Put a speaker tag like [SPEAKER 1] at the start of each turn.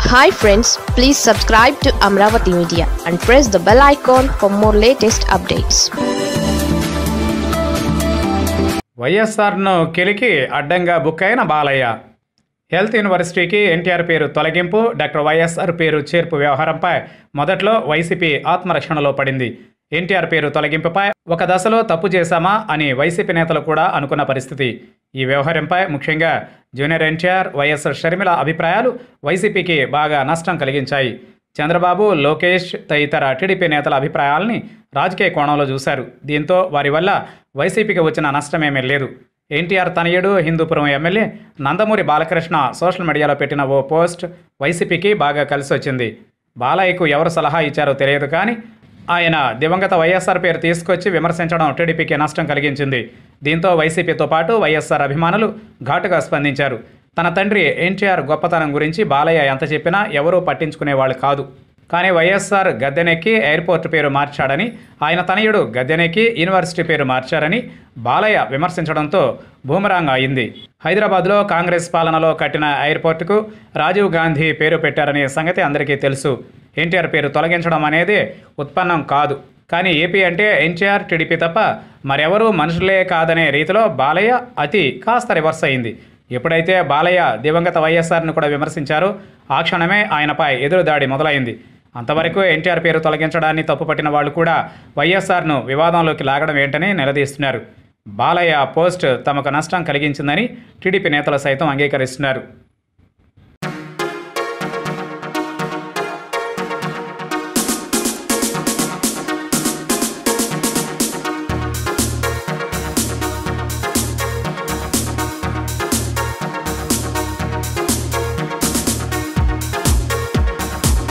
[SPEAKER 1] hi friends please subscribe to Amaravati media and press the bell icon for more latest updates
[SPEAKER 2] వైఎస్ఆర్ను కెలికి అడ్డంగా book అయిన Balayya health యూనివర్సిటీకి ఎన్టీఆర్ పేరు తొలగింపు డాక్టర్ వైఎస్ఆర్ పేరు చేర్పు వ్యవహారంపై మొదట్లో వైసీపీ ఆత్మరక్షణలో పడింది ఎన్టీఆర్ పేరు తొలగింపుపై ఒక దశలో తప్పు చేశామా అని వైసీపీ నేతలు కూడా అనుకున్న పరిస్థితి ఈ వ్యవహారంపై ముఖ్యంగా జూనియర్ ఎన్టీఆర్ వైఎస్ఆర్ షర్మిల అభిప్రాయాలు వైసీపీకి బాగా నష్టం కలిగించాయి చంద్రబాబు లోకేష్ తదితర టీడీపీ నేతల అభిప్రాయాల్ని రాజకీయ కోణంలో చూశారు దీంతో వారి వల్ల వైసీపీకి వచ్చిన నష్టమేమీ లేదు ఎన్టీఆర్ తనయుడు హిందూపురం ఎమ్మెల్యే నందమూరి బాలకృష్ణ సోషల్ మీడియాలో పెట్టిన ఓ పోస్ట్ వైసీపీకి బాగా కలిసి వచ్చింది బాలయ్యకు ఎవరు సలహా ఇచ్చారో తెలియదు కానీ ఆయన దివంగత వైఎస్ఆర్ పేరు తీసుకొచ్చి విమర్శించడం టీడీపీకి నష్టం కలిగించింది దీంతో వైసీపీతో పాటు వైఎస్ఆర్ అభిమానులు ఘాటుగా స్పందించారు తన తండ్రి ఎన్టీఆర్ గొప్పతనం గురించి బాలయ్య ఎంత చెప్పినా ఎవరూ పట్టించుకునేవాళ్ళు కాదు కానీ వైఎస్ఆర్ గద్దెనెక్కి ఎయిర్పోర్ట్ పేరు మార్చాడని ఆయన తనయుడు గద్దెనెక్కి యూనివర్సిటీ పేరు మార్చారని బాలయ్య విమర్శించడంతో బూమరాంగ్ అయింది హైదరాబాద్లో కాంగ్రెస్ పాలనలో కట్టిన ఎయిర్పోర్టుకు రాజీవ్ గాంధీ పేరు పెట్టారనే సంగతి అందరికీ తెలుసు ఎన్టీఆర్ పేరు తొలగించడం అనేది ఉత్పన్నం కాదు కానీ ఏపీ అంటే ఎన్టీఆర్ టీడీపీ తప్ప మరెవరూ మనుషులే కాదనే రీతిలో బాలయ్య అతి కాస్త రివర్స్ అయింది ఎప్పుడైతే బాలయ్య దివంగత వైఎస్ఆర్ను కూడా విమర్శించారో ఆ క్షణమే ఆయనపై ఎదురుదాడి మొదలైంది అంతవరకు ఎన్టీఆర్ పేరు తొలగించడాన్ని తప్పుపట్టిన వాళ్ళు కూడా వైఎస్ఆర్ను వివాదంలోకి లాగడం ఏంటని నిలదీస్తున్నారు బాలయ్య పోస్ట్ తమకు నష్టం కలిగించిందని టీడీపీ నేతలు సైతం అంగీకరిస్తున్నారు